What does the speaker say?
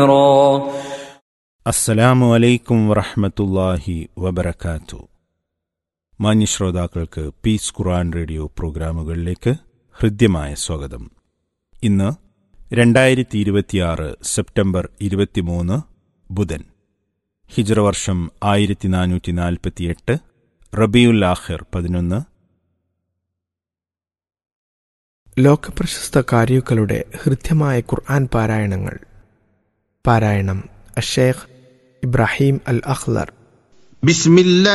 അസ്സലാമു അലൈക്കും വറഹ്മത്തുള്ളാഹി വബറകാത്തു മാന്യ ശ്രോതാക്കൾക്ക് പീസ് ഖുർആൻ റേഡിയോ പ്രോഗ്രാമുകളിലേക്ക് ഹൃദ്യമായ സ്വാഗതം ഇന്ന് രണ്ടായിരത്തി ഇരുപത്തിയാറ് സെപ്റ്റംബർ ഇരുപത്തിമൂന്ന് ബുധൻ ഹിജ്റ വർഷം ആയിരത്തി നാനൂറ്റി നാൽപ്പത്തിയെട്ട് റബിയുൽ ആഖിർ പതിനൊന്ന് ലോകപ്രശസ്ത കാര്യുക്കളുടെ ഹൃദ്യമായ ഖുർആൻ പാരായണങ്ങൾ പാരായണം അഷേഖ് ഇബ്രാഹിം അൽ അഖ്ലർ بسم الله